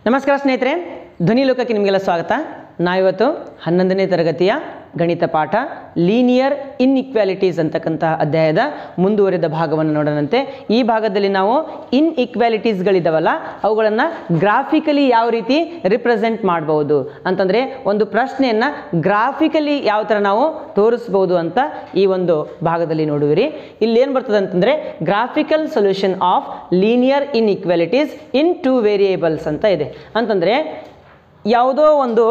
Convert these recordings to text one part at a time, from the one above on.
ನಮಸ್ಕಾರ ಸ್ನೇಹಿತರೆ ಧ್ವನಿ ಲೋಕಕ್ಕೆ ನಿಮಗೆಲ್ಲ ಸ್ವಾಗತ ನಾವಿವತ್ತು ಹನ್ನೊಂದನೇ ತರಗತಿಯ ಗಣಿತ ಪಾಠ ಲೀನಿಯರ್ ಇನ್ಇಕ್ವಾಲಿಟೀಸ್ ಅಂತಕ್ಕಂತಹ ಅಧ್ಯಾಯದ ಮುಂದುವರಿದ ಭಾಗವನ್ನು ನೋಡೋಣಂತೆ ಈ ಭಾಗದಲ್ಲಿ ನಾವು ಇನ್ಇಕ್ವಾಲಿಟೀಸ್ಗಳಿದ್ದಾವಲ್ಲ ಅವುಗಳನ್ನು ಗ್ರಾಫಿಕಲಿ ಯಾವ ರೀತಿ ರಿಪ್ರೆಸೆಂಟ್ ಮಾಡ್ಬೋದು ಅಂತಂದರೆ ಒಂದು ಪ್ರಶ್ನೆಯನ್ನು ಗ್ರಾಫಿಕಲಿ ಯಾವ ಥರ ನಾವು ತೋರಿಸ್ಬೋದು ಅಂತ ಈ ಒಂದು ಭಾಗದಲ್ಲಿ ನೋಡುವಿರಿ ಇಲ್ಲಿ ಏನು ಬರ್ತದೆ ಅಂತಂದರೆ graphical solution of linear inequalities in two variables ಅಂತ ಇದೆ ಅಂತಂದರೆ ಯಾವುದೋ ಒಂದು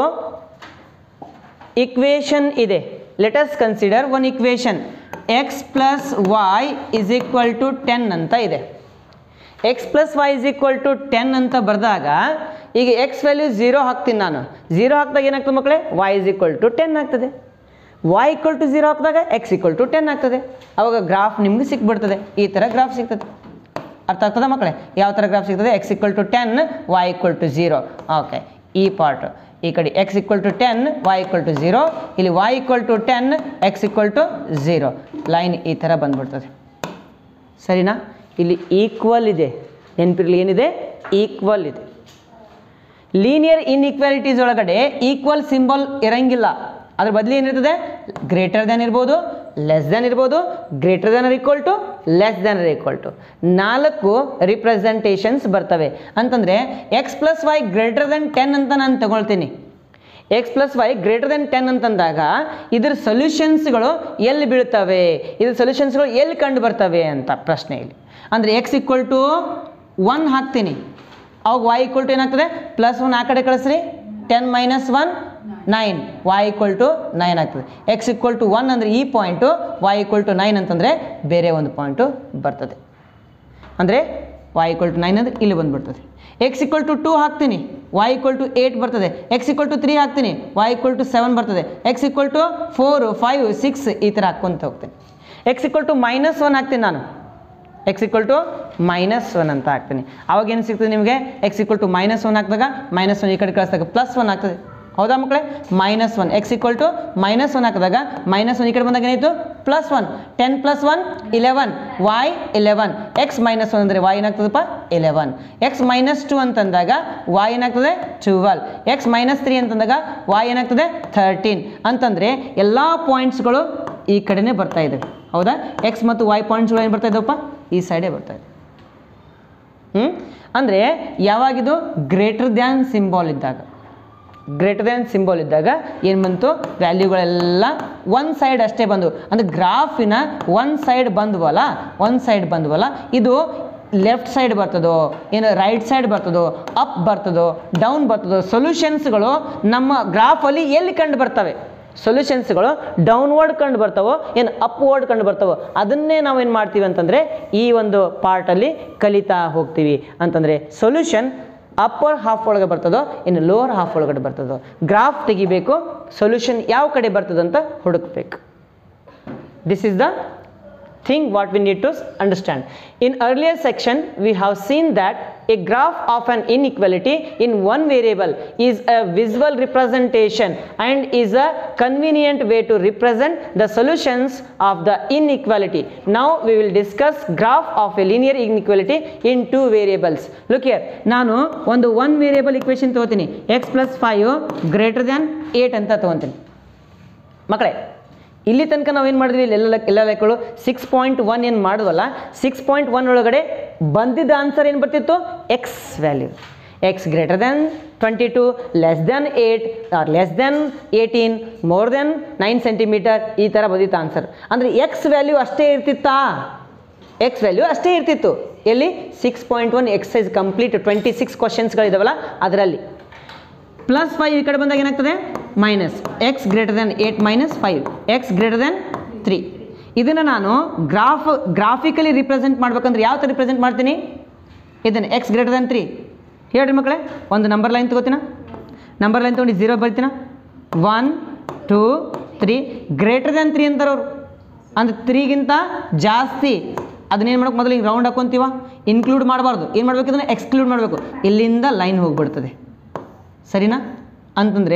ಇಕ್ವೇಷನ್ ಇದೆ let us consider one equation x plus y is equal to ten ಅಂತ ಇದೆ x plus y is equal to ten ಅಂತ ಬರೆದಾಗ ಈಗ ಎಕ್ಸ್ ವ್ಯಾಲ್ಯೂ ಝೀರೋ ಹಾಕ್ತೀನಿ ನಾನು ಝೀರೋ ಹಾಕಿದಾಗ ಏನಾಗ್ತದೆ ಮಕ್ಕಳೇ y is equal to ten ಆಗ್ತದೆ ವೈ ಈಕ್ವಲ್ ಟು ಝೀರೋ ಹಾಕಿದಾಗ ಎಕ್ಸ್ ಈಕ್ವಲ್ ಟು ಟೆನ್ ಆಗ್ತದೆ ಅವಾಗ ಗ್ರಾಫ್ ನಿಮ್ಗೆ ಸಿಕ್ಬಿಡ್ತದೆ ಈ ಥರ ಗ್ರಾಫ್ ಸಿಗ್ತದೆ ಅರ್ಥ ಆಗ್ತದ ಮಕ್ಕಳೇ ಯಾವ ಥರ ಗ್ರಾಫ್ ಸಿಗ್ತದೆ x equal to ten y equal to zero okay ಈ ಪಾರ್ಟ್ ಈ ಕಡೆ x equal to ten y equal to zero ಇಲ್ಲಿ y equal to ten x equal to zero line ಈ ಥರ ಬಂದ್ಬಿಡ್ತದೆ ಸರಿನಾ ಇಲ್ಲಿ ಈಕ್ವಲ್ ಇದೆ ನೆನಪಿರಲಿ ಏನಿದೆ ಈಕ್ವಲ್ ಇದೆ ಲೀನಿಯರ್ ಇನ್ಇಕ್ವಾಲಿಟೀಸ್ ಒಳಗಡೆ ಈಕ್ವಲ್ ಸಿಂಬಲ್ ಇರಂಗಿಲ್ಲ ಅದ್ರ ಬದಲು ಏನಿರ್ತದೆ ಗ್ರೇಟರ್ ದ್ಯಾನ್ ಇರ್ಬೋದು ಲೆಸ್ ದ್ಯಾನ್ ಇರ್ಬೋದು greater than equal to less than equal to ನಾಲ್ಕು ರಿಪ್ರೆಸೆಂಟೇಷನ್ಸ್ ಬರ್ತವೆ ಅಂತಂದರೆ x plus y greater than ten ಅಂತ ನಾನು ತಗೊಳ್ತೀನಿ x plus y greater than ten ಅಂತಂದಾಗ ಇದ್ರ ಸೊಲ್ಯೂಷನ್ಸ್ಗಳು ಎಲ್ಲಿ ಬೀಳ್ತವೆ ಇದ್ರ ಸೊಲ್ಯೂಷನ್ಸ್ಗಳು ಎಲ್ಲಿ ಕಂಡು ಬರ್ತವೆ ಅಂತ ಪ್ರಶ್ನೆ ಇಲ್ಲಿ ಅಂದರೆ ಎಕ್ಸ್ ಈಕ್ವಲ್ ಟು ಒನ್ ಹಾಕ್ತೀನಿ ಅವಾಗ ವೈ ಈಕ್ವಲ್ ಟು ಏನಾಗ್ತದೆ ಪ್ಲಸ್ ಒನ್ ಆ ಕಡೆ ಕಳಿಸ್ರಿ ten minus one nine y equal to nine ಆಗ್ತದೆ ಎಕ್ಸ್ ಈಕ್ವಲ್ ಟು ಒನ್ ಅಂದರೆ ಈ point y equal to nine ಅಂತಂದರೆ ಬೇರೆ ಒಂದು ಪಾಯಿಂಟು ಬರ್ತದೆ ಅಂದರೆ ವೈ ಈಕ್ವಲ್ ಟು ನೈನ್ ಅಂದರೆ ಇಲ್ಲಿ ಬಂದುಬಿಡ್ತದೆ ಎಕ್ಸ್ ಈಕ್ವಲ್ ಟು ಟೂ ಹಾಕ್ತೀನಿ ವೈ ಈಕ್ವಲ್ ಟು ಏಯ್ಟ್ ಬರ್ತದೆ ಎಕ್ಸ್ ಈಕ್ವಲ್ ಟು ತ್ರೀ ಹಾಕ್ತೀನಿ ವೈ ಈಕ್ವಲ್ ಟು ಸೆವೆನ್ ಬರ್ತದೆ x equal to four five six ಈ ಥರ ಹಾಕ್ಕೊಂತ ಹೋಗ್ತೀನಿ x equal to minus one ಹಾಕ್ತೀನಿ ನಾನು x equal to minus one ಅಂತ ಹಾಕ್ತೀನಿ ಅವಾಗ ಏನು ಸಿಗ್ತದೆ ನಿಮಗೆ x equal to minus one ಹಾಕಿದಾಗ ಮೈನಸ್ ಒನ್ ಈ ಕಡೆ ಕಳಿಸಿದಾಗ ಪ್ಲಸ್ ಒನ್ ಆಗ್ತದೆ ಹೌದಾ ಮಕ್ಕಳೇ minus one x equal to minus one ಹಾಕಿದಾಗ ಮೈನಸ್ ಒನ್ ಈ ಕಡೆ ಬಂದಾಗ ಏನಾಯಿತು plus one ten plus one eleven y eleven x minus one ಅಂದರೆ ವೈ ಏನಾಗ್ತದಪ್ಪ ಇಲೆವನ್ ಎಕ್ಸ್ ಮೈನಸ್ ಟು ಅಂತಂದಾಗ ವೈ ಏನಾಗ್ತದೆ ಟ್ವೆಲ್ ಎಕ್ಸ್ ಮೈನಸ್ ತ್ರೀ ಅಂತಂದಾಗ ವೈ ಏನಾಗ್ತದೆ ಥರ್ಟೀನ್ ಅಂತಂದರೆ ಎಲ್ಲ ಪಾಯಿಂಟ್ಸ್ಗಳು ಈ ಕಡೆನೇ ಬರ್ತಾ ಇದ್ದಾವೆ ಹೌದಾ ಎಕ್ಸ್ ಮತ್ತು ವೈ ಪಾಯಿಂಟ್ಸ್ಗಳು ಏನು ಬರ್ತಾ ಇದ್ದಾವಪ್ಪ ಈ ಸೈಡೇ ಬರ್ತಾ ಇದೆ ಹ್ಞೂ ಅಂದರೆ ಯಾವಾಗಿದು ಗ್ರೇಟರ್ ದ್ಯಾನ್ ಸಿಂಬಾಲ್ ಇದ್ದಾಗ ಗ್ರೇಟರ್ ದ್ಯಾನ್ ಸಿಂಬಲ್ ಇದ್ದಾಗ ಏನು ಬಂತು ವ್ಯಾಲ್ಯೂಗಳೆಲ್ಲ ಒನ್ ಸೈಡ್ ಅಷ್ಟೇ ಬಂದು ಅಂದರೆ ಗ್ರಾಫಿನ ಒನ್ ಸೈಡ್ ಬಂದ್ವಲ್ಲ ಒನ್ ಸೈಡ್ ಬಂದ್ವಲ್ಲ ಇದು ಲೆಫ್ಟ್ ಸೈಡ್ ಬರ್ತದೋ ಏನು ರೈಟ್ ಸೈಡ್ ಬರ್ತದೋ ಅಪ್ ಬರ್ತದೋ ಡೌನ್ ಬರ್ತದೋ ಸೊಲ್ಯೂಷನ್ಸ್ಗಳು ನಮ್ಮ ಗ್ರಾಫಲ್ಲಿ ಎಲ್ಲಿ ಕಂಡು ಬರ್ತವೆ ಸೊಲ್ಯೂಷನ್ಸ್ಗಳು ಡೌನ್ವರ್ಡ್ ಕಂಡು ಬರ್ತಾವೋ ಏನು ಅಪ್ವರ್ಡ್ ಕಂಡು ಬರ್ತಾವೋ ಅದನ್ನೇ ನಾವು ಏನು ಮಾಡ್ತೀವಿ ಅಂತಂದರೆ ಈ ಒಂದು ಪಾರ್ಟಲ್ಲಿ ಕಲಿತಾ ಹೋಗ್ತೀವಿ ಅಂತಂದರೆ ಸೊಲ್ಯೂಷನ್ ಅಪ್ಪರ್ ಹಾಫ್ ಒಳಗೆ ಬರ್ತದೋ ಇನ್ನು ಲೋವರ್ ಹಾಫ್ ಒಳಗಡೆ ಬರ್ತದೋ ಗ್ರಾಫ್ ತೆಗಿಬೇಕು ಸೊಲ್ಯೂಷನ್ ಯಾವ ಕಡೆ ಬರ್ತದಂತ ಹುಡುಕ್ಬೇಕು this is the thing what we need to understand. In earlier section, we have seen that a graph of an inequality in one variable is a visual representation and is a convenient way to represent the solutions of the inequality. Now we will discuss graph of a linear inequality in two variables. Look here, ನಾನು ಒಂದು one variable equation ತಗೋತೀನಿ x plus five greater than eight ಅಂತ ತಗೊತೀನಿ ಮಕ್ಕಳೇ ಇಲ್ಲಿ ತನಕ ನಾವೇನು ಮಾಡಿದ್ವಿ ಇಲ್ಲಿ ಎಲ್ಲ ಎಲ್ಲ ಲೆಕ್ಕಗಳು ಸಿಕ್ಸ್ ಪಾಯಿಂಟ್ ಒನ್ ಏನು ಮಾಡಿದ್ವಲ್ಲ ಸಿಕ್ಸ್ ಪಾಯಿಂಟ್ ಒನ್ ಒಳಗಡೆ ಬಂದಿದ್ದ ಆನ್ಸರ್ ಏನು ಬರ್ತಿತ್ತು x value x greater than twenty two less than eight or less than eighteen more than nine centimetre ಈ ಥರ ಬಂದಿತ್ತು ಆನ್ಸರ್ ಅಂದರೆ ಎಕ್ಸ್ ವ್ಯಾಲ್ಯೂ ಅಷ್ಟೇ ಇರ್ತಿತ್ತಾ ಎಕ್ಸ್ ವ್ಯಾಲ್ಯೂ ಅಷ್ಟೇ ಇರ್ತಿತ್ತು ಎಲ್ಲಿ six point one exercise complete twenty six ಕ್ವಶನ್ಸ್ಗಳಿದಾವಲ್ಲ ಅದರಲ್ಲಿ ಪ್ಲಸ್ ಫೈವ್ ಈ ಕಡೆ ಬಂದಾಗ ಏನಾಗ್ತದೆ minus x greater than eight minus five x greater than three ಇದನ್ನು ನಾನು ಗ್ರಾಫ್ ಗ್ರಾಫಿಕಲಿ ರಿಪ್ರೆಸೆಂಟ್ ಮಾಡ್ಬೇಕಂದ್ರೆ ಯಾವ ಥರ ರಿಪ್ರೆಸೆಂಟ್ ಮಾಡ್ತೀನಿ ಇದನ್ನು ಎಕ್ಸ್ ಗ್ರೇಟರ್ ದೆನ್ ತ್ರೀ ಹೇಳ್ರಿ ಮಕ್ಕಳೇ ಒಂದು ನಂಬರ್ ಲೈನ್ ತೊಗೋತೀನ ನಂಬರ್ ಲೈನ್ ತೊಗೊಂಡು ಝೀರೋ ಬರಿತೀನ one two three greater than three ಅಂತಾರವ್ರು ಅಂದ್ರೆ ತ್ರೀಗಿಂತ ಜಾಸ್ತಿ ಅದನ್ನೇನು ಮಾಡೋಕೆ ಮೊದಲು ಹಿಂಗೆ ರೌಂಡ್ ಹಾಕ್ಕೊಂತೀವ ಇನ್ಕ್ಲೂಡ್ ಮಾಡಬಾರ್ದು ಏನು ಮಾಡ್ಬೇಕು ಇದನ್ನು ಎಕ್ಸ್ಕ್ಲೂಡ್ ಮಾಡಬೇಕು ಇಲ್ಲಿಂದ ಲೈನ್ ಹೋಗ್ಬಿಡ್ತದೆ ಸರಿನಾ ಅಂತಂದರೆ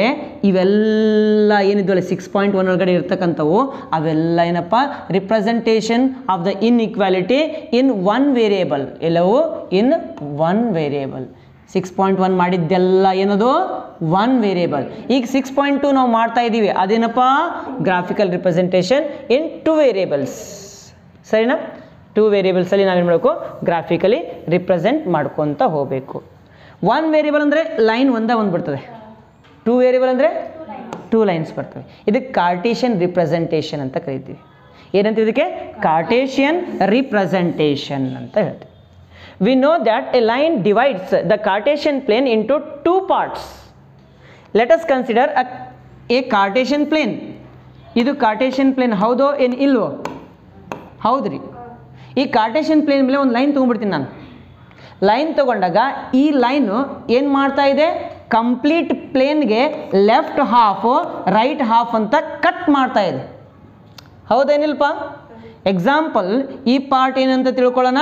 ಇವೆಲ್ಲ ಏನಿದ್ವಲ್ಲ ಸಿಕ್ಸ್ ಪಾಯಿಂಟ್ ಒನ್ ಒಳಗಡೆ ಇರ್ತಕ್ಕಂಥವು ಅವೆಲ್ಲ ಏನಪ್ಪ representation of the inequality in one variable ಎಲ್ಲವೂ in one variable six point one ಮಾಡಿದ್ದೆಲ್ಲ ಏನದು ಒನ್ ವೇರಿಯೇಬಲ್ ಈಗ ಸಿಕ್ಸ್ ಪಾಯಿಂಟ್ ಟು ನಾವು ಮಾಡ್ತಾ ಇದ್ದೀವಿ ಅದೇನಪ್ಪ graphical representation in two variables ಸರಿನಾ ಟೂ ವೇರಿಯೇಬಲ್ಸಲ್ಲಿ ನಾವೇನು ಮಾಡಬೇಕು ಗ್ರಾಫಿಕಲಿ ರಿಪ್ರೆಸೆಂಟ್ ಮಾಡ್ಕೊತ ಹೋಗಬೇಕು ಒನ್ ವೇರಿಯೇಬಲ್ ಅಂದರೆ ಲೈನ್ ಒಂದೇ ಒಂದು ಬರ್ತದೆ ಟೂ ವೇರಿಯೇಬಲ್ ಅಂದರೆ ಟೂ ಲೈನ್ಸ್ ಬರ್ತವೆ ಇದಕ್ಕೆ ಕಾರ್ಟೇಷಿಯನ್ ರಿಪ್ರೆಸೆಂಟೇಷನ್ ಅಂತ ಕರಿತೀವಿ ಏನಂತ ಇದಕ್ಕೆ ಕಾರ್ಟೇಷಿಯನ್ ರಿಪ್ರೆಸೆಂಟೇಷನ್ ಅಂತ ಹೇಳ್ತೀವಿ we know that a line divides the Cartesian plane into two parts let us consider uh a Cartesian plane ಇದು ಕಾರ್ಟೇಷಿಯನ್ ಪ್ಲೇನ್ ಹೌದೋ ಏನು ಇಲ್ವೋ ಹೌದ್ರಿ ಈ ಕಾರ್ಟೇಷಿಯನ್ ಪ್ಲೇನ್ ಮೇಲೆ ಒಂದು ಲೈನ್ ತೊಗೊಂಡ್ಬಿಡ್ತೀನಿ ನಾನು ಲೈನ್ ತಗೊಂಡಾಗ ಈ ಲೈನು ಏನು ಮಾಡ್ತಾ ಇದೆ ಕಂಪ್ಲೀಟ್ ಪ್ಲೇನ್ಗೆ ಲೆಫ್ಟ್ ಹಾಫು ರೈಟ್ ಹಾಫ್ ಅಂತ ಕಟ್ ಮಾಡ್ತಾ ಇದೆ ಹೌದೇನಿಲ್ಪ ಎಕ್ಸಾಂಪಲ್ ಈ ಪಾರ್ಟ್ ಏನಂತ ತಿಳ್ಕೊಳ್ಳೋಣ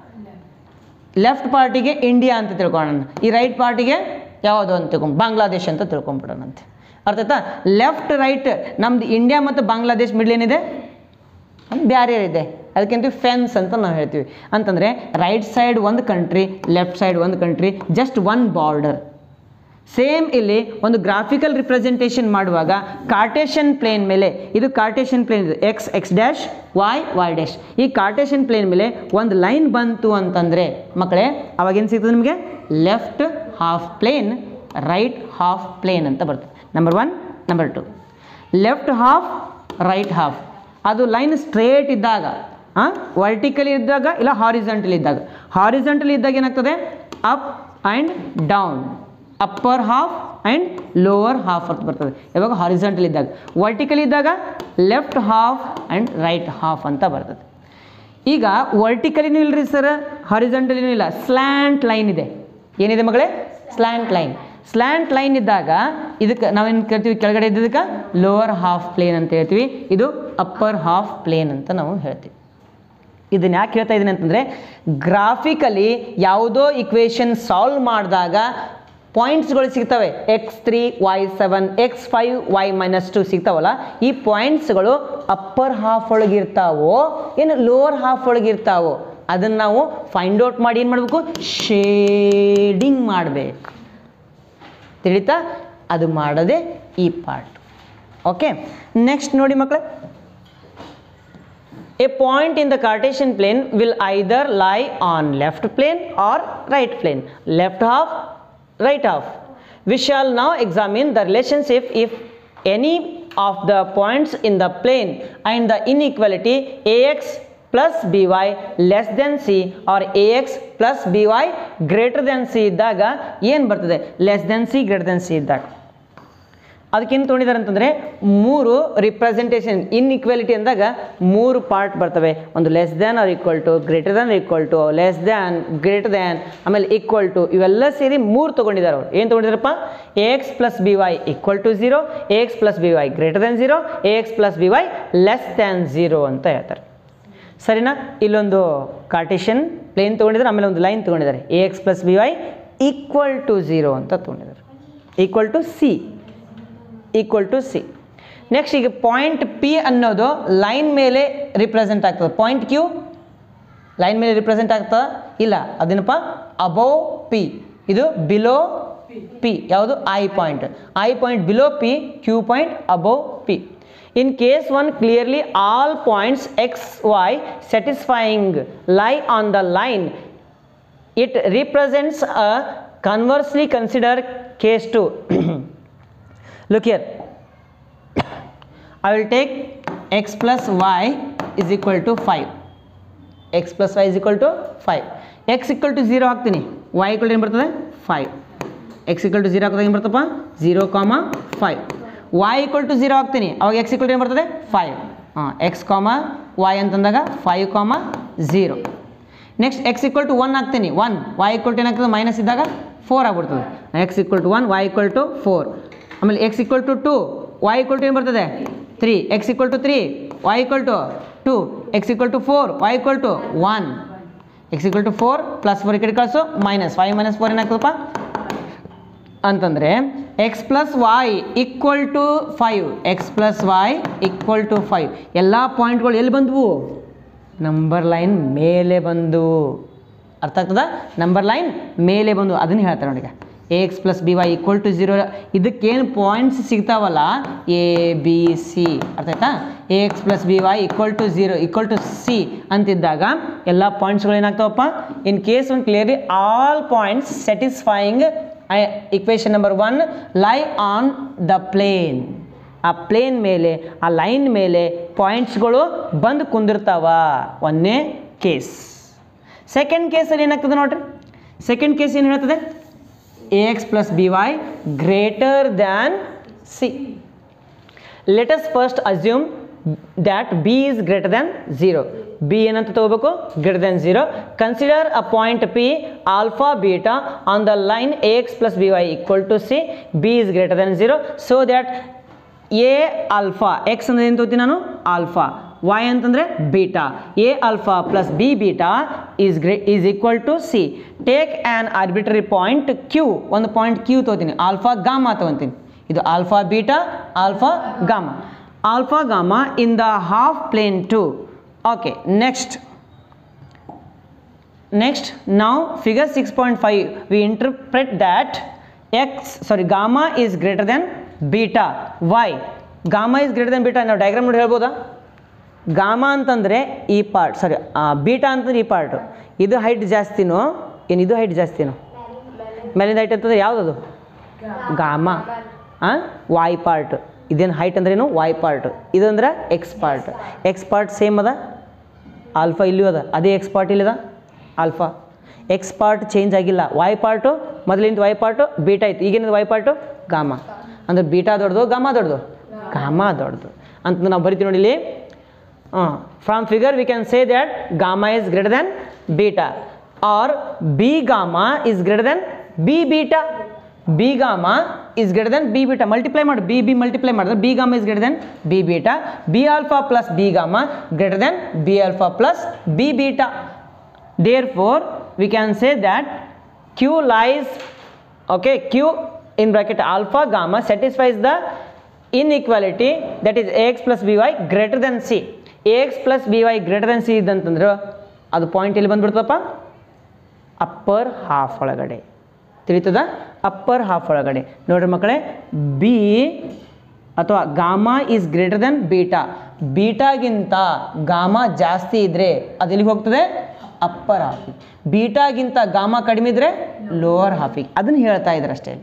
ಲೆಫ್ಟ್ ಪಾರ್ಟಿಗೆ ಇಂಡಿಯಾ ಅಂತ ತಿಳ್ಕೊಳ್ಳೋಣ ಈ ರೈಟ್ ಪಾರ್ಟಿಗೆ ಯಾವುದು ಅಂತ ತಿಳ್ಕೊಂಡು ಬಾಂಗ್ಲಾದೇಶ್ ಅಂತ ತಿಳ್ಕೊಂಬಿಡೋಣಂತೆ ಅರ್ಥ ಆಯ್ತಾ ಲೆಫ್ಟ್ ರೈಟ್ ನಮ್ದು ಇಂಡಿಯಾ ಮತ್ತು ಬಾಂಗ್ಲಾದೇಶ್ ಮಿಡ್ಲ್ ಏನಿದೆ ಬ್ಯಾರಿಯರ್ ಇದೆ ಅದಕ್ಕಿಂತ ಫೆನ್ಸ್ ಅಂತ ನಾವು ಹೇಳ್ತೀವಿ ಅಂತಂದರೆ ರೈಟ್ ಸೈಡ್ ಒಂದು ಕಂಟ್ರಿ ಲೆಫ್ಟ್ ಸೈಡ್ ಒಂದು country just one border same ಇಲ್ಲಿ ಒಂದು ಗ್ರಾಫಿಕಲ್ ರಿಪ್ರೆಸೆಂಟೇಷನ್ ಮಾಡುವಾಗ ಕಾರ್ಟೇಷನ್ ಪ್ಲೇನ್ ಮೇಲೆ ಇದು ಕಾರ್ಟೇಷನ್ ಪ್ಲೇನ್ ಇದು x x dash y y dash ಈ ಕಾರ್ಟೇಷನ್ ಪ್ಲೇನ್ ಮೇಲೆ ಒಂದು ಲೈನ್ ಬಂತು ಅಂತಂದರೆ ಮಕ್ಕಳೇ ಅವಾಗೇನು ಸಿಗ್ತದೆ ನಿಮಗೆ left half plane right half plane ಅಂತ ಬರ್ತದೆ number one number two left half right half ಅದು ಲೈನ್ ಸ್ಟ್ರೇಟ್ ಇದ್ದಾಗ ವರ್ಟಿಕಲಿ ಇದ್ದಾಗ ಇಲ್ಲ ಹಾರಿಜೆಂಟಲ್ ಇದ್ದಾಗ ಹಾರಿಜೆಂಟಲ್ ಇದ್ದಾಗ ಏನಾಗ್ತದೆ up and down upper half and lower half ಅಂತ ಬರ್ತದೆ ಯಾವಾಗ ಹಾರಿಜೆಂಟಲ್ ಇದ್ದಾಗ ವರ್ಟಿಕಲ್ ಇದ್ದಾಗ left half and right half ಅಂತ ಬರ್ತದೆ ಈಗ ವರ್ಟಿಕಲಿನೂ ಇಲ್ಲರಿ ಸರ್ ಹಾರಿಜೆಂಟಲಿನೂ ಇಲ್ಲ ಸ್ಲ್ಯಾಂಟ್ ಲೈನ್ ಇದೆ ಏನಿದೆ ಮಗಳೇ ಸ್ಲ್ಯಾಂಟ್ ಲೈನ್ ಸ್ಲ್ಯಾಂಟ್ ಲೈನ್ ಇದ್ದಾಗ ಇದಕ್ಕೆ ನಾವೇನು ಕೇಳ್ತೀವಿ ಕೆಳಗಡೆ ಇದ್ದದಕ್ಕೆ ಲೋವರ್ ಹಾಫ್ ಪ್ಲೇನ್ ಅಂತ ಹೇಳ್ತೀವಿ ಇದು ಅಪ್ಪರ್ ಹಾಫ್ ಪ್ಲೇನ್ ಅಂತ ನಾವು ಹೇಳ್ತೀವಿ ಇದನ್ನ ಯಾಕೆ ಹೇಳ್ತಾ ಇದ್ದೀನಿ ಅಂತಂದರೆ ಗ್ರಾಫಿಕಲಿ ಯಾವುದೋ ಇಕ್ವೇಷನ್ ಸಾಲ್ವ್ ಮಾಡಿದಾಗ ಪಾಯಿಂಟ್ಸ್ಗಳು ಸಿಗ್ತವೆ x three y seven x five y minus two ಸಿಗ್ತಾವಲ್ಲ ಈ ಪಾಯಿಂಟ್ಸ್ಗಳು ಅಪ್ಪರ್ ಹಾಫ್ ಒಳಗಿರ್ತಾವೋ ಏನು ಲೋವರ್ ಹಾಫ್ ಒಳಗಿರ್ತಾವೋ ಅದನ್ನು ನಾವು ಫೈಂಡ್ ಔಟ್ ಮಾಡಿ ಏನು ಮಾಡಬೇಕು ಶೇಡಿಂಗ್ ಮಾಡಬೇಕು ತಿಳಿತಾ ಅದು ಮಾಡೋದೇ ಈ ಪಾರ್ಟ್ ಓಕೆ ನೆಕ್ಸ್ಟ್ ನೋಡಿ ಮಕ್ಕಳೇ A point in the Cartesian plane will either lie on left plane or right plane, left half, right half. We shall now examine the relationship if any of the points in the plane and the inequality ax plus by less than c or ax plus by greater than c ಇದ್ದಾಗ ಏನು ಬರ್ತದೆ less than c greater than c ಇದ್ದಾಗ ಅದಕ್ಕೇನು ತೊಗೊಂಡಿದ್ದಾರೆ ಅಂತಂದರೆ ಮೂರು representation inequality ಅಂದಾಗ ಮೂರು part ಬರ್ತವೆ ಒಂದು less than or equal to greater than equal to less than greater than ಆಮೇಲೆ ಈಕ್ವಲ್ ಟು ಇವೆಲ್ಲ ಸೇರಿ ಮೂರು ತೊಗೊಂಡಿದ್ದಾರೆ ಅವ್ರು ಏನು ತೊಗೊಂಡಿದ್ದಾರಪ್ಪ a x plus b y equal to zero a x plus b y greater than zero a x plus b y less than zero ಅಂತ ಹೇಳ್ತಾರೆ ಸರಿನಾ ಇಲ್ಲೊಂದು ಕಾರ್ಟೇಷನ್ ಪ್ಲೇನ್ ತೊಗೊಂಡಿದ್ದಾರೆ ಆಮೇಲೆ ಒಂದು ಲೈನ್ ತೊಗೊಂಡಿದ್ದಾರೆ a x plus b y equal to zero ಅಂತ ತೊಗೊಂಡಿದ್ದಾರೆ equal to c equal to c next ಈಗ ಪಾಯಿಂಟ್ ಪಿ ಅನ್ನೋದು ಲೈನ್ ಮೇಲೆ ರಿಪ್ರೆಸೆಂಟ್ ಆಗ್ತದೆ ಪಾಯಿಂಟ್ ಕ್ಯೂ ಲೈನ್ ಮೇಲೆ ರಿಪ್ರೆಸೆಂಟ್ ಆಗ್ತದ ಇಲ್ಲ ಅದೇನಪ್ಪ ಅಬೌವ್ ಪಿ ಇದು ಬಿಲೋ ಪಿ ಯಾವುದು i point i point below p q point above p in case one clearly all points x y satisfying lie on the line it represents a conversely consider case 2 look here i will take x plus y is equal to 5 x plus y is equal to 5 x equal to 0 ಹಾಕ್ತೀನಿ y equal to ಏನು ಬರ್ತದೆ 5 x equal to 0 ಹಾಕಿದಾಗ ಏನು ಬರ್ತಪ್ಪ 0 ಕಾಮ 5 y equal to 0 ಹಾಕ್ತೀನಿ ಅವಾಗ x equal to ಏನು ಬರ್ತದೆ 5 ಹಾಂ ಎಕ್ಸ್ ಕಾಮ y ಅಂತಂದಾಗ 5 comma 0 next x equal to one ಹಾಕ್ತೀನಿ ಒನ್ ವೈ ಈಕ್ವಲ್ ಟು ಏನಾಗ್ತದೆ ಮೈನಸ್ ಇದ್ದಾಗ ಫೋರ್ ಆಗ್ಬಿಡ್ತದೆ x equal to one y equal to four ಆಮೇಲೆ x equal to two y equal to ಏನು ಬರ್ತದೆ three x equal to three y equal to two x equal to four y equal to one x equal to four plus four ಈ ಕಡೆ ಕಳಿಸು minus five minus four ಏನಾಗ್ತದಪ್ಪ ಅಂತಂದರೆ x plus y equal to five x plus y equal to five ಎಲ್ಲ ಪಾಯಿಂಟ್ಗಳು ಎಲ್ಲಿ ಬಂದವು number line ಮೇಲೆ ಬಂದು ಅರ್ಥ ಆಗ್ತದ ನಂಬರ್ ಲೈನ್ ಮೇಲೆ ಬಂದು ಅದನ್ನು ಹೇಳ್ತಾರೆ ನೋಡಿ ಈಗ a x plus b y equal to zero ಇದಕ್ಕೇನು ಪಾಯಿಂಟ್ಸ್ ಸಿಗ್ತಾವಲ್ಲ ಎ ಬಿ ಸಿ ಅರ್ಥ ಆಯ್ತಾ a x plus b y equal to zero equal to c ಅಂತಿದ್ದಾಗ ಎಲ್ಲ ಪಾಯಿಂಟ್ಸ್ಗಳು ಏನಾಗ್ತಾವಪ್ಪ ಇನ್ ಕೇಸ್ ಒಂದು clearly all points satisfying equation number one lie on the plane ಆ ಪ್ಲೇನ್ ಮೇಲೆ ಆ ಲೈನ್ ಮೇಲೆ ಪಾಯಿಂಟ್ಸ್ಗಳು ಬಂದು ಕುಂದಿರ್ತಾವ ಒಂದನೇ ಕೇಸ್ ಸೆಕೆಂಡ್ ಕೇಸಲ್ಲಿ ಏನಾಗ್ತದೆ ನೋಡ್ರಿ ಸೆಕೆಂಡ್ ಕೇಸ್ ಏನು ಹೇಳ್ತದೆ a x plus b y greater than c let us first assume that b is greater than zero b ಏನಂತ ತಗೋಬೇಕು greater than zero consider uh point p alpha beta on the line a x plus b y equal to c b is greater than zero so that a alpha x ಅಂದ್ರೆ ಏನು ತಗೋತೀನಿ ನಾನು alpha y ಅಂತಂದರೆ beta a alpha plus b beta is grey is equal to c take an arbitrary point q ಒಂದು point q ತೊಗೋತೀನಿ alpha gamma ತೊಗೊತೀನಿ ಇದು alpha beta alpha gamma alpha gamma in the half plane two okay next Next, now figure 6.5, we interpret that x, sorry, gamma is greater than beta. Why? Gamma is greater than beta. ನಾವು diagram ನೋಡಿ ಹೇಳ್ಬೋದಾ gamma ಅಂತಂದರೆ ಈ part ಸಾರಿ beta ಅಂತಂದ್ರೆ ಈ part ಇದು height ಜಾಸ್ತಿನೋ ಏನು ಇದು ಹೈಟ್ ಜಾಸ್ತಿನೋ ಮೇಲಿಂದ ಹೈಟ್ ಅಂತಂದ್ರೆ ಯಾವುದದು ಗಾಮಾ ಹಾಂ ವಾಯ್ ಪಾರ್ಟ್ ಇದೇನು ಹೈಟ್ ಅಂದ್ರೇನು ವಾಯ್ ಪಾರ್ಟ್ ಇದಂದ್ರೆ x part x part same ಅದ ಆಲ್ಫಾ ಇಲ್ಲಿಯೂ ಅದ ಅದೇ ಎಕ್ಸ್ ಪಾರ್ಟ್ ಇಲ್ಲಿದ ಆಲ್ಫಾ ಎಕ್ಸ್ ಪಾರ್ಟ್ ಚೇಂಜ್ ಆಗಿಲ್ಲ ವಾಯ್ ಪಾರ್ಟು ಮೊದಲಿಂದ ವಾಯ್ ಪಾರ್ಟು ಬೀಟಾ ಇತ್ತು ಈಗೇನಿದೆ ವಾಯ್ ಪಾರ್ಟು ಗಾಮಾ ಅಂದ್ರೆ ಬೀಟಾ ದೊಡ್ಡದು ಗಾಮಾ ದೊಡ್ಡದು ಗಾಮಾ ದೊಡ್ಡದು ಅಂತ ನಾವು ಬರಿತೀವಿ ನೋಡಿ ಇಲ್ಲಿ from figure we can say that gamma is greater than beta or b gamma is greater than B beta b gamma is greater than b beta multiply ಮಾಡಿ ಬಿ ಬಿ ಮಲ್ಟಿಪ್ಲೈ ಮಾಡಿದ್ರೆ b gamma is greater than b beta b alpha plus b gamma greater than b alpha plus b beta therefore we can say that q lies okay q in bracket alpha gamma satisfies the inequality that is ax plus by greater than c ax plus by greater than c ಇದ್ದಂತಂದ್ರೆ ಅದು point ಎಲ್ಲಿ ಬಂದ್ಬಿಡ್ತಪ್ಪ upper half ಒಳಗಡೆ ತಿಳಿತದ upper half ಒಳಗಡೆ ನೋಡ್ರಿ ಮಕ್ಕಳೇ b ಅಥವಾ gamma is greater than beta ಬೀಟಾಗಿಂತ ಗಾಮಾ ಜಾಸ್ತಿ ಇದ್ದರೆ ಅದು ಎಲ್ಲಿಗೆ ಹೋಗ್ತದೆ ಅಪ್ಪರ್ ಹಾಫಿಗೆ ಬೀಟಾಗಿಂತ ಗಾಮಾ ಕಡಿಮೆ ಇದ್ದರೆ ಲೋವರ್ ಹಾಫಿಗೆ ಅದನ್ನು ಹೇಳ್ತಾ ಇದ್ದಾರೆ ಅಷ್ಟೇ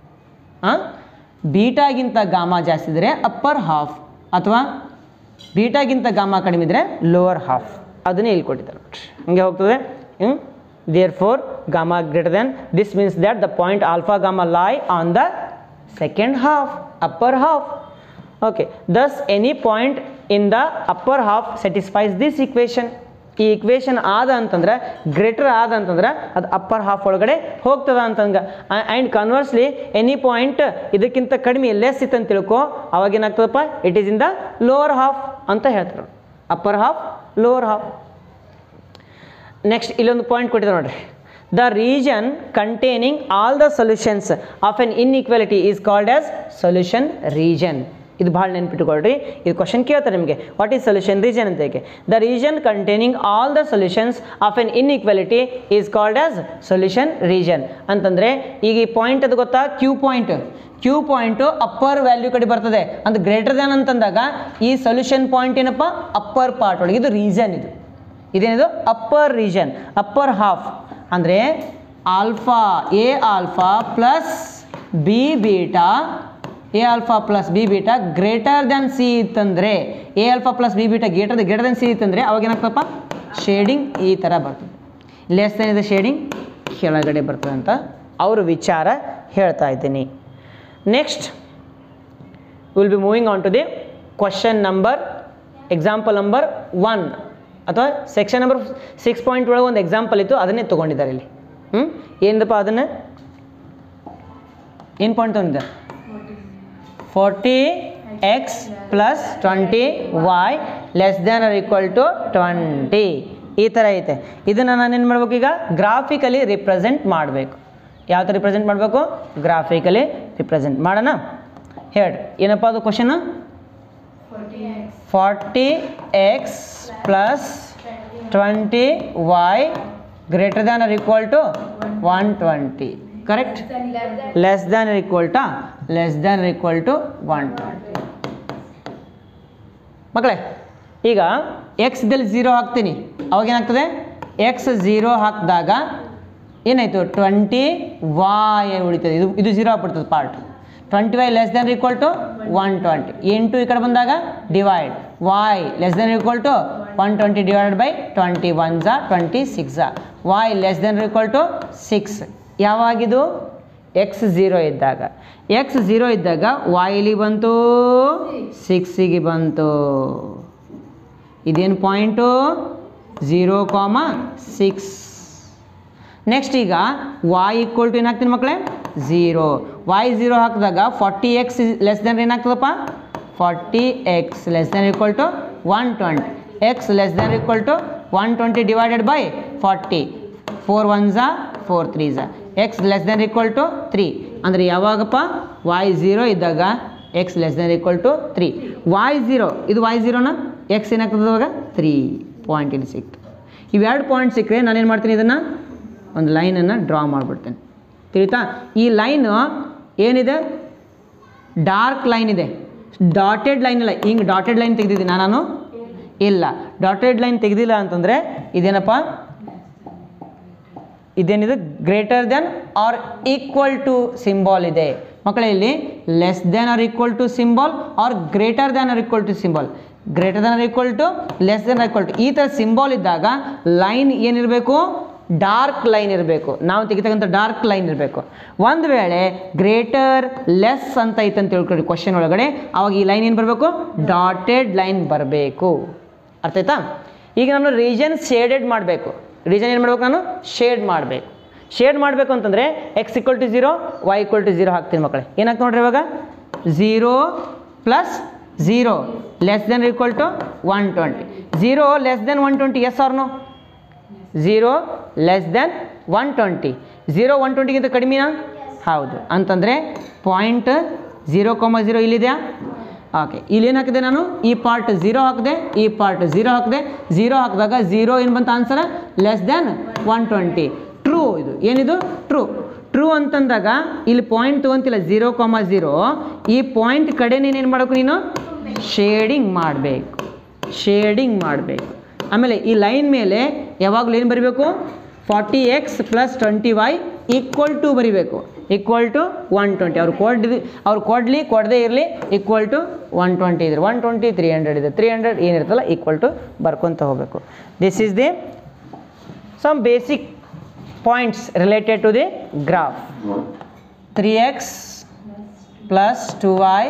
ಹಾಂ ಬೀಟಾಗಿಂತ ಗಾಮಾ ಜಾಸ್ತಿ ಇದ್ದರೆ ಅಪ್ಪರ್ ಹಾಫ್ ಅಥವಾ ಬೀಟಾಗಿಂತ ಗಾಮಾ ಕಡಿಮೆ ಇದ್ದರೆ ಲೋವರ್ ಹಾಫ್ ಅದನ್ನೇ ಇಲ್ಲಿ ಕೊಟ್ಟಿದ್ದಾರೆ ನೋಡ್ರಿ ಹಂಗೆ ಹೋಗ್ತದೆ ಹ್ಞೂ therefore gamma greater than this means that the point alpha gamma lie on the second half upper half okay thus any point in the upper half satisfies this equation ಈ equation ಆದ ಅಂತಂದ್ರೆ greater ಆದ ಅಂತಂದ್ರೆ ಅದು upper half ಒಳಗಡೆ ಹೋಗ್ತದ ಅಂತಂಗ and conversely any point ಇದಕ್ಕಿಂತ ಕಡಿಮೆ ಲೆಸ್ ಇತ್ತು ಅಂತ ತಿಳ್ಕೊ ಅವಾಗ ಏನಾಗ್ತದಪ್ಪ it is in the lower half ಅಂತ ಹೇಳ್ತಾರೆ upper half lower half next ಇಲ್ಲೊಂದು ಪಾಯಿಂಟ್ ಕೊಟ್ಟಿದ್ದಾರೆ ನೋಡ್ರಿ the region containing all the solutions of an inequality is called as solution region ಇದು ಭಾಳ ನೆನ್ಪಿಟ್ಕೊಳ್ರಿ ಇದು ಕ್ವಶನ್ ಕೇಳ್ತಾರೆ ನಿಮಗೆ ವಾಟ್ ಈಸ್ ಸೊಲ್ಯೂಷನ್ ರೀಜನ್ ಅಂತ ಏಕೆ the region containing all the solutions of an inequality is called as solution region ಅಂತಂದರೆ ಈಗ ಈ ಪಾಯಿಂಟ್ ಅದು ಗೊತ್ತಾ q point q point upper value ಕಡೆ ಬರ್ತದೆ ಅಂತ ಗ್ರೇಟರ್ ದ್ಯಾನ್ ಅಂತಂದಾಗ ಈ ಸೊಲ್ಯೂಷನ್ ಪಾಯಿಂಟ್ ಏನಪ್ಪ ಅಪ್ಪರ್ ಪಾರ್ಟ್ ಒಳಗೆ ಇದು ರೀಜನ್ ಇದು ಇದೇನಿದು ಅಪ್ಪರ್ ರೀಜನ್ ಅಪ್ಪರ್ ಹಾಫ್ ಅಂದರೆ alpha a alpha plus b beta a alpha plus b beta greater than c ಇತ್ತಂದರೆ a alpha plus b beta greater greater than c ಇತ್ತಂದರೆ ಅವಾಗ ಏನಾಗ್ತಪ್ಪ shading ಈ ಥರ ಬರ್ತದೆ ಲೆಸ್ ಏನಿದೆ ಶೇಡಿಂಗ್ ಕೆಳಗಡೆ ಬರ್ತದೆ ಅಂತ ಅವರು ವಿಚಾರ ಹೇಳ್ತಾ ಇದ್ದೀನಿ next will be moving on to the question number example number one ಅಥವಾ ಸೆಕ್ಷನ್ ನಂಬರ್ ಸಿಕ್ಸ್ ಪಾಯಿಂಟ್ ಒಳಗೆ ಒಂದು ಎಕ್ಸಾಂಪಲ್ ಇತ್ತು ಅದನ್ನೇ ತೊಗೊಂಡಿದ್ದಾರೆ ಇಲ್ಲಿ ಹ್ಞೂ ಏನದಪ್ಪ ಅದನ್ನು ಏನು ಪಾಯಿಂಟ್ ತೊಗೊಂಡಿದ್ದಾರೆ forty x plus twenty y less than or equal to twenty ಈ ಥರ ಐತೆ ಇದನ್ನು ನಾನು ಏನು ಮಾಡ್ಬೇಕು ಈಗ ಗ್ರಾಫಿಕಲಿ ರಿಪ್ರೆಸೆಂಟ್ ಮಾಡಬೇಕು ಯಾವ ಥರ ರಿಪ್ರೆಸೆಂಟ್ ಮಾಡಬೇಕು ಗ್ರಾಫಿಕಲಿ ರಿಪ್ರೆಸೆಂಟ್ ಮಾಡೋಣ ಹೇಳ್ರಿ ಏನಪ್ಪ ಅದು question forty x plus twenty y greater than or equal to one twenty correct less than or equal to less than or equal to one twenty ಮಕ್ಕಳೇ ಈಗ ಎಕ್ಸ್ದಲ್ಲಿ ಝೀರೋ ಹಾಕ್ತೀನಿ ಅವಾಗ ಏನಾಗ್ತದೆ ಎಕ್ಸ್ ಝೀರೋ ಹಾಕಿದಾಗ ಏನಾಯಿತು ಟ್ವೆಂಟಿ ವಾಯ್ ಉಳಿತದೆ ಇದು ಇದು ಝೀರೋ ಆಗ್ಬಿಡ್ತದೆ part twenty y less than equal to one twenty ಎಂಟು ಈ ಕಡೆ ಬಂದಾಗ divide y less than equal to one twenty divided by twenty one ಝಾ ಟ್ವೆಂಟಿ ಸಿಕ್ಸ್ ಝಾ y less than equal to six ಯಾವಾಗಿದು ಎಕ್ಸ್ ಝೀರೋ ಇದ್ದಾಗ x zero ಇದ್ದಾಗ ವಾಯ್ಲಿ ಬಂತು ಸಿಕ್ಸಿಗೆ ಬಂತು ಇದೇನು point zero comma six next ಈಗ ವಾಯ್ ಈಕ್ವಲ್ ಟು ಏನಾಗ್ತೀನಿ ಮಕ್ಕಳೇ ಝೀರೋ ವಾಯ್ ಝೀರೋ ಹಾಕಿದಾಗ forty x less then ಏನಾಗ್ತದಪ್ಪ forty x less than equal to one twenty x less than equal to one twenty divided by forty four one ಝಾ four three ಝಾ x less than equal to three ಅಂದರೆ ಯಾವಾಗಪ್ಪ y zero ಇದ್ದಾಗ x less than equal to three y zero ಇದು y ಝೀರೋನ x ಏನಾಗ್ತದೆ ಅವಾಗ three point ಇಲ್ಲಿ ಸಿಕ್ತು ಇವೆರಡು ಪಾಯಿಂಟ್ ಸಿಕ್ಕರೆ ನಾನೇನು ಮಾಡ್ತೀನಿ ಇದನ್ನು ಒಂದು ಲೈನನ್ನು ಡ್ರಾ ಮಾಡಿಬಿಡ್ತೇನೆ ತಿಳಿತಾ ಈ ಲೈನು ಏನಿದೆ ಡಾರ್ಕ್ ಲೈನ್ ಇದೆ ಡಾಟೆಡ್ ಲೈನ್ ಇಲ್ಲ ಹಿಂಗೆ ಡಾಟೆಡ್ ಲೈನ್ ತೆಗೆದಿದ್ದೀನ ನಾನು ಇಲ್ಲ ಡಾಟೆಡ್ ಲೈನ್ ತೆಗೆದಿಲ್ಲ ಅಂತಂದರೆ ಇದೇನಪ್ಪ ಇದೇನಿದೆ greater than or equal to symbol ಇದೆ ಮಕ್ಕಳೇ ಇಲ್ಲಿ less than or equal to symbol or greater than or equal to symbol greater than or equal to less than or equal to ಈ ಥರ symbol ಇದ್ದಾಗ ಲೈನ್ ಏನಿರಬೇಕು dark line ಇರಬೇಕು ನಾವು ತೆಗಿತಕ್ಕಂಥ dark line ಇರಬೇಕು ಒಂದು ವೇಳೆ ಗ್ರೇಟರ್ ಲೆಸ್ ಅಂತ ಐತೆ ಅಂತ ತಿಳ್ಕೊಳ್ಳಿ ಕ್ವಶನ್ ಒಳಗಡೆ ಅವಾಗ ಈ ಲೈನ್ ಏನು ಬರಬೇಕು ಡಾಟೆಡ್ ಲೈನ್ ಬರಬೇಕು ಅರ್ಥ ಆಯ್ತಾ ಈಗ ನಾನು ರೀಜನ್ ಶೇಡೆಡ್ ಮಾಡಬೇಕು ರೀಜನ್ ಏನು ಮಾಡ್ಬೇಕು ನಾನು ಶೇಡ್ ಮಾಡಬೇಕು ಶೇಡ್ ಮಾಡಬೇಕು ಅಂತಂದರೆ x equal to zero y equal to zero ಹಾಕ್ತೀನಿ ಮಕ್ಕಳೇ ಏನಾಗ್ತು ನೋಡ್ರಿ ಇವಾಗ zero plus zero less than equal to one twenty zero less than one twenty yes or no zero less than one twenty zero one ಟ್ವೆಂಟಿಗಿಂತ ಕಡಿಮೆನಾ ಹೌದು ಅಂತಂದರೆ point zero comma zero ಇಲ್ಲಿದೆಯಾ ಓಕೆ ಇಲ್ಲೇನು ಹಾಕಿದೆ ನಾನು ಈ ಪಾರ್ಟ್ ಝೀರೋ ಹಾಕಿದೆ ಈ ಪಾರ್ಟ್ ಝೀರೋ ಹಾಕಿದೆ ಝೀರೋ ಹಾಕಿದಾಗ ಝೀರೋ ಏನು ಬಂತ answer less than one twenty true ಇದು ಏನಿದು ಟ್ರೂ ಟ್ರೂ ಅಂತಂದಾಗ ಇಲ್ಲಿ ಪಾಯಿಂಟ್ ತೊಗೊಂತಿಲ್ಲ ಝೀರೋ ಕಾಮ ಝೀರೋ ಈ ಪಾಯಿಂಟ್ ಕಡೆ ನೀನೇನು ಮಾಡಬೇಕು ನೀನು ಶೇಡಿಂಗ್ ಮಾಡಬೇಕು ಶೇಡಿಂಗ್ ಮಾಡಬೇಕು ಆಮೇಲೆ ಈ ಲೈನ್ ಮೇಲೆ ಯಾವಾಗಲೂ ಏನು ಬರೀಬೇಕು forty x plus twenty y equal to ಬರಿಬೇಕು ಈಕ್ವಲ್ ಟು ಒನ್ ಟ್ವೆಂಟಿ ಅವ್ರು ಕೊಡ್ ಅವ್ರು ಕೊಡಲಿ ಕೊಡದೇ ಇರಲಿ ಈಕ್ವಲ್ ಟು ಒನ್ ಟ್ವೆಂಟಿ ಇದ್ರೆ ಒನ್ ಟ್ವೆಂಟಿ ತ್ರೀ ಹಂಡ್ರೆಡ್ ಇದೆ ತ್ರೀ ಹಂಡ್ರೆಡ್ ಏನಿರ್ತಲ್ಲ ಈಕ್ವಲ್ ಟು ಬರ್ಕೊತ ಹೋಗಬೇಕು this is the some basic points related to the graph three x plus two y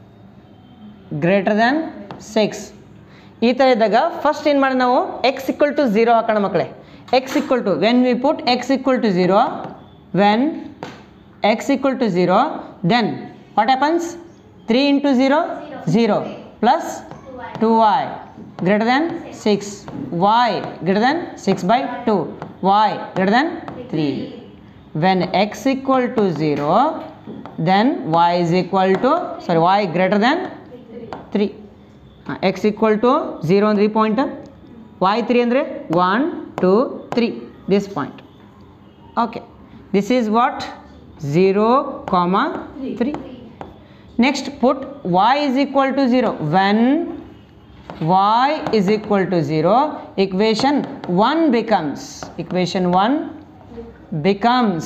greater than six ಈ ಥರ ಇದ್ದಾಗ ಫಸ್ಟ್ ಏನು ಮಾಡಿ ನಾವು ಎಕ್ಸ್ ಇಕ್ವಲ್ ಟು ಝೀರೋ ಹಾಕೋಣ ಮಕ್ಕಳೇ x equal to when we put x equal to zero when x equal to zero then what happens three into zero zero plus two y greater than six y greater than six by two y greater than three when x equal to zero then y is equal to sorry y greater than three x equal to zero ಅಂದ್ರೆ ಈ point y three ಅಂದರೆ one two three this point okay this is what zero comma three next put y is equal to zero when y is equal to 0 equation 1 becomes equation 1 becomes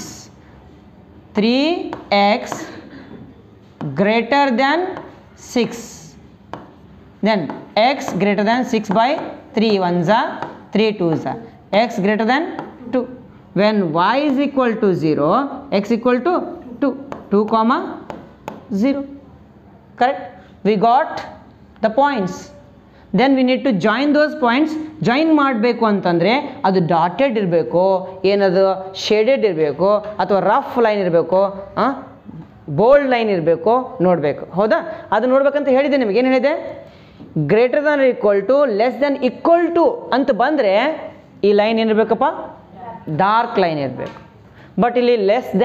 3x greater than 6 then x greater than 6 by 3 ones are 3 twos are x greater than 2 when y is equal to 0 x equal to 2 2 comma 0 correct we got the points then we need to join those points join ಮಾಡಬೇಕು ಅಂತಂದರೆ ಅದು dotted ಇರಬೇಕು ಏನದು shaded ಇರಬೇಕು ಅಥವಾ rough line ಇರಬೇಕು bold line ಇರಬೇಕು ನೋಡಬೇಕು ಹೌದಾ ಅದು ನೋಡ್ಬೇಕಂತ ಹೇಳಿದೆ ನಿಮಗೆ ಏನು ಹೇಳಿದೆ greater than equal to less than equal to ಅಂತ ಬಂದರೆ ಈ ಲೈನ್ ಏನಿರಬೇಕಪ್ಪ ಡಾರ್ಕ್ ಲೈನ್ ಇರಬೇಕು ಬಟ್ ಇಲ್ಲಿ less than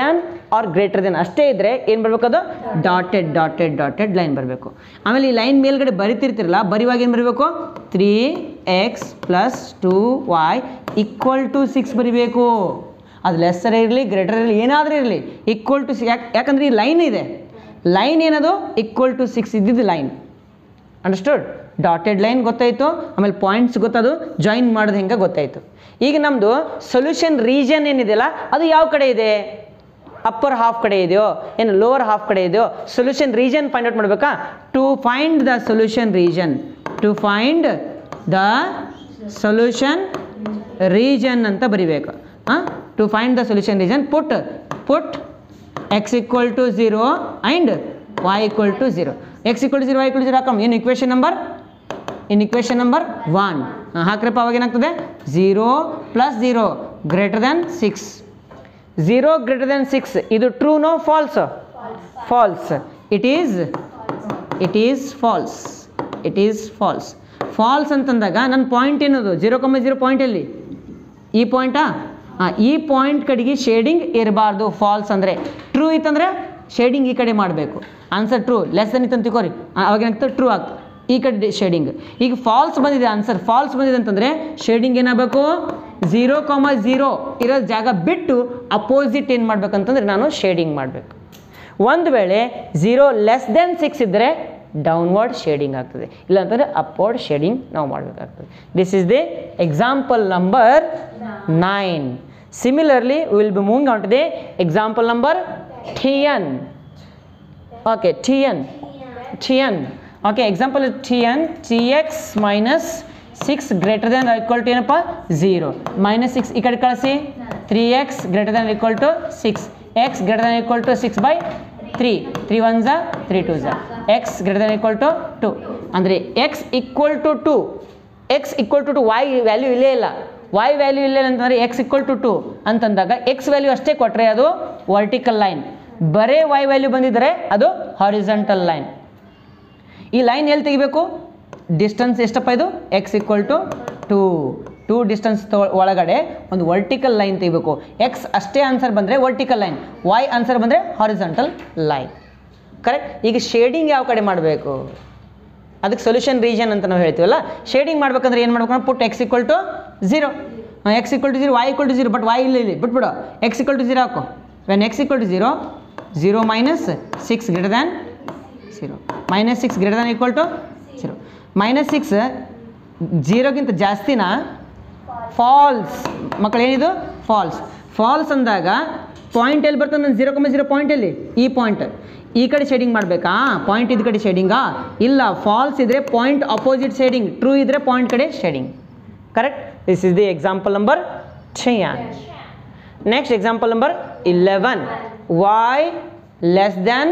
or greater than ಅಷ್ಟೇ ಇದ್ದರೆ ಏನು ಬರಬೇಕು ಅದು ಡಾಟೆಡ್ ಡಾಟೆಡ್ ಡಾಟೆಡ್ ಲೈನ್ ಬರಬೇಕು ಆಮೇಲೆ ಈ ಲೈನ್ ಮೇಲ್ಗಡೆ ಬರಿತಿರ್ತಿರಲ್ಲ ಬರೆಯುವಾಗ ಏನು ಬರಬೇಕು three x plus two y equal to six ಬರಿಬೇಕು ಅದು ಲೆಸ್ಸರ್ ಇರಲಿ ಗ್ರೇಟರ್ ಇರಲಿ ಏನಾದರೂ ಇರಲಿ ಈಕ್ವಲ್ ಟು ಯಾಕೆ ಯಾಕಂದರೆ ಈ ಲೈನ್ ಇದೆ ಲೈನ್ ಏನದು ಈಕ್ವಲ್ ಟು ಸಿಕ್ಸ್ ಇದ್ದಿದ್ದು ಲೈನ್ ಅಂಡರ್ಸ್ಟುಡ್ ಡಾಟೆಡ್ ಲೈನ್ ಗೊತ್ತಾಯಿತು ಆಮೇಲೆ ಪಾಯಿಂಟ್ಸ್ ಗೊತ್ತದು ಜಾಯಿನ್ ಮಾಡೋದು ಹೆಂಗೆ ಗೊತ್ತಾಯಿತು ಈಗ ನಮ್ಮದು ಸೊಲ್ಯೂಷನ್ ರೀಜನ್ ಏನಿದೆಯಲ್ಲ ಅದು ಯಾವ ಕಡೆ ಇದೆ ಅಪ್ಪರ್ ಹಾಫ್ ಕಡೆ ಇದೆಯೋ ಏನು ಲೋವರ್ ಹಾಫ್ ಕಡೆ ಇದೆಯೋ ಸೊಲ್ಯೂಷನ್ ರೀಜನ್ ಫೈಂಡ್ ಔಟ್ ಮಾಡಬೇಕಾ to find the solution region to find the solution region ಅಂತ ಬರಿಬೇಕು ಹಾಂ to find the solution region put put x equal to zero and y equal to 0 x equal to 0 y equal to 0 ಹಾಕಮ್ in equation number in equation number one ಹಾಕ್ರಪ್ಪ ಅವಾಗ ಏನಾಗ್ತದೆ zero plus zero greater than six zero greater than six ಇದು true no false false it is it is false it is false false ಅಂತಂದಾಗ ನನ್ನ point ಏನದು zero ಕಮ್ಮ zero point ಎಲ್ಲಿ ಈ ಪಾಯಿಂಟಾ ಹಾಂ ಈ ಪಾಯಿಂಟ್ ಕಡೆಗೆ ಶೇಡಿಂಗ್ ಇರಬಾರ್ದು ಫಾಲ್ಸ್ ಅಂದರೆ ಟ್ರೂ ಇತ್ತಂದರೆ ಶೇಡಿಂಗ್ ಈ ಕಡೆ ಮಾಡಬೇಕು ಆನ್ಸರ್ ಟ್ರೂ ಲೆಸ್ ದನ್ ಇತ್ತಂತ ತಿಳ್ಕೊರಿ ಅವಾಗ ಏನಾಗ್ತದೆ ಟ್ರೂ ಆಗ್ತದೆ ಈ ಕಡೆ ಶೇಡಿಂಗ್ ಈಗ ಫಾಲ್ಸ್ ಬಂದಿದೆ ಆನ್ಸರ್ ಫಾಲ್ಸ್ ಬಂದಿದೆ ಅಂತಂದರೆ ಶೇಡಿಂಗ್ ಏನಾಗಬೇಕು ಝೀರೋ ಕಾಮ ಝೀರೋ ಇರೋ ಜಾಗ ಬಿಟ್ಟು ಅಪೋಸಿಟ್ ಏನು ಮಾಡ್ಬೇಕಂತಂದ್ರೆ ನಾನು ಶೇಡಿಂಗ್ ಮಾಡಬೇಕು ಒಂದು ವೇಳೆ ಝೀರೋ ಲೆಸ್ ದೆನ್ ಸಿಕ್ಸ್ ಇದ್ದರೆ ಡೌನ್ವರ್ಡ್ ಶೇಡಿಂಗ್ ಆಗ್ತದೆ ಇಲ್ಲಾಂತಂದರೆ ಅಪ್ವರ್ಡ್ ಶೇಡಿಂಗ್ ನಾವು ಮಾಡಬೇಕಾಗ್ತದೆ this is the example number nine similarly will be moving on to the example number ten okay ten ten okay example ten ಟಿ x minus six greater than equal to ಏನಪ್ಪ zero minus six ಈ ಕಡೆ ಕಳಿಸಿ three x greater than equal to six x greater than equal to six by three three one ಝಾ three two ಝಾ x greater than equal to two ಅಂದರೆ x equal to two x equal to two y value ಇಲ್ಲೇ ಇಲ್ಲ y value ಇಲ್ಲ ಅಂತಂದರೆ x equal to two ಅಂತಂದಾಗ x value ಅಷ್ಟೇ ಕೊಟ್ಟರೆ ಅದು ವರ್ಟಿಕಲ್ ಲೈನ್ ಬರೇ ವೈ ವ್ಯಾಲ್ಯೂ ಬಂದಿದ್ದರೆ ಅದು ಹಾರಿಸಂಟಲ್ ಲೈನ್ ಈ ಲೈನ್ ಎಲ್ಲಿ ತೆಗಿಬೇಕು ಡಿಸ್ಟೆನ್ಸ್ ಎಷ್ಟಪ್ಪ ಇದು x equal to two two distance ಒಳಗಡೆ ಒಂದು ವರ್ಟಿಕಲ್ ಲೈನ್ ತೆಗಿಬೇಕು ಎಕ್ಸ್ ಅಷ್ಟೇ ಆನ್ಸರ್ ಬಂದರೆ ವರ್ಟಿಕಲ್ ಲೈನ್ ವೈ ಆನ್ಸರ್ ಬಂದರೆ ಹಾರಿಸಂಟಲ್ ಲೈನ್ ಕರೆಕ್ಟ್ ಈಗ ಶೇಡಿಂಗ್ ಯಾವ ಕಡೆ ಮಾಡಬೇಕು ಅದಕ್ಕೆ ಸೊಲ್ಯೂಷನ್ ರೀಜನ್ ಅಂತ ನಾವು ಹೇಳ್ತೀವಲ್ಲ ಶೇಡಿಂಗ್ ಮಾಡ್ಬೇಕಂದ್ರೆ ಏನು ಮಾಡ್ಬೇಕು put x equal to zero x equal to zero y equal to zero but y ಇಲ್ಲ ಇಲ್ಲಿ ಬಿಟ್ಬಿಡು ಎಕ್ಸ್ ಈಕ್ವಲ್ ಟು ಜೀರೋ ಹಾಕು when x equal to zero zero minus six greater than zero minus six greater than equal to zero minus six ಜೀರೋಗಿಂತ ಜಾಸ್ತಿನಾ false ಮಕ್ಕಳು ಏನಿದು falls falls ಅಂದಾಗ point ಎಲ್ಲಿ ಬರ್ತದೆ ನನ್ನ ಜೀರೋ ಕಮ್ಮ ಜೀರೋ ಪಾಯಿಂಟ್ ಎಲ್ಲಿ ಈ ಪಾಯಿಂಟ್ ಈ ಕಡೆ ಶೇಡಿಂಗ್ ಮಾಡಬೇಕಾ ಪಾಯಿಂಟ್ ಇದ್ ಕಡೆ ಶೇಡಿಂಗಾ ಇಲ್ಲ ಫಾಲ್ಸ್ ಇದ್ರೆ ಪಾಯಿಂಟ್ ಅಪೋಸಿಟ್ ಶೇಡಿಂಗ್ ಟ್ರೂ ಇದ್ರೆ ಪಾಯಿಂಟ್ ಕಡೆ shading correct this is the example number ten next example number eleven y less than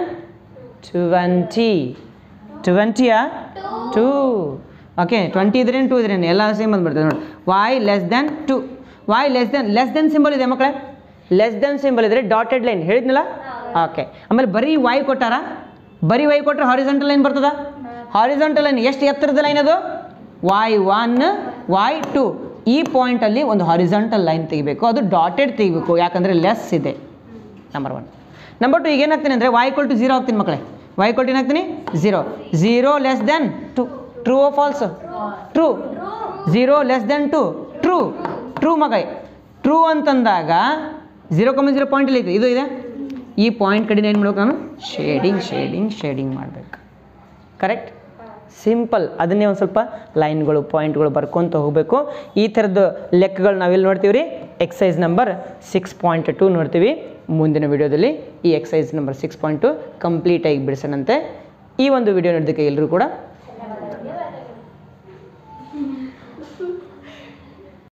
twenty ಟ್ವೆಂಟಿಯಾ ಟೂ ಓಕೆ ಟ್ವೆಂಟಿ ಇದ್ರೇನು ಟೂ ಇದ್ರೇನು ಎಲ್ಲ ಸೇಮ್ ಬಂದ್ಬಿಡ್ತದೆ ನೋಡಿ y less than two y less than less than symbol ಇದೆ ಮಕ್ಕಳೇ less than symbol ಇದ್ರೆ dotted line ಹೇಳಿದ್ನಲ್ಲ ಓಕೆ ಆಮೇಲೆ ಬರೀ ವೈ ಕೊಟ್ಟಾರ ಬರೀ ವೈ ಕೊಟ್ಟರೆ ಹಾರಿಸಂಟಲ್ ಲೈನ್ ಬರ್ತದ ಹಾರಿಸಂಟಲ್ ಲೈನ್ ಎಷ್ಟು ಎತ್ತರದ ಲೈನ್ ಅದು ವೈ ಒನ್ ವೈ ಟು ಈ ಪಾಯಿಂಟಲ್ಲಿ ಒಂದು ಹಾರಿಸಂಟಲ್ ಲೈನ್ ತೆಗಿಬೇಕು ಅದು ಡಾಟೆಡ್ ತೆಗಿಬೇಕು ಯಾಕಂದರೆ ಲೆಸ್ ಇದೆ ನಂಬರ್ ಒನ್ ನಂಬರ್ ಟು ಈಗ ಏನಾಗ್ತೀನಿ ಅಂದರೆ ವೈ ಕೊಲ್ ಟು ಜೀರೋ ಆಗ್ತೀನಿ ಮಕ್ಕಳೇ ವೈ ಕೊಲ್ ಏನಾಗ್ತೀನಿ zero zero less than two true oh false true zero less than two true true ಮಗ ಟ್ರೂ ಅಂತಂದಾಗ ಝೀರೋ ಕಮ್ಮ ಜೀರೋ ಪಾಯಿಂಟಲ್ಲಿ ಐತೆ ಇದು ಇದೆ ಈ ಪಾಯಿಂಟ್ ಕಡೆ ಏನು ಮಾಡ್ಬೇಕು ನಾನು ಶೇಡಿಂಗ್ ಶೇಡಿಂಗ್ ಶೇಡಿಂಗ್ ಮಾಡಬೇಕು ಕರೆಕ್ಟ್ ಸಿಂಪಲ್ ಅದನ್ನೇ ಒಂದು ಸ್ವಲ್ಪ ಲೈನ್ಗಳು ಪಾಯಿಂಟ್ಗಳು ಬರ್ಕೊತ ಹೋಗಬೇಕು ಈ ಥರದ್ದು ಲೆಕ್ಕಗಳು ನಾವೆಲ್ಲಿ ನೋಡ್ತೀವಿ ರೀ exercise number six point two ನೋಡ್ತೀವಿ ಮುಂದಿನ ವಿಡಿಯೋದಲ್ಲಿ ಈ exercise number six point two ಕಂಪ್ಲೀಟಾಗಿ ಬಿಡಿಸೋಣಂತೆ ಈ ಒಂದು ವಿಡಿಯೋ ನೋಡೋದಕ್ಕೆ ಎಲ್ಲರೂ ಕೂಡ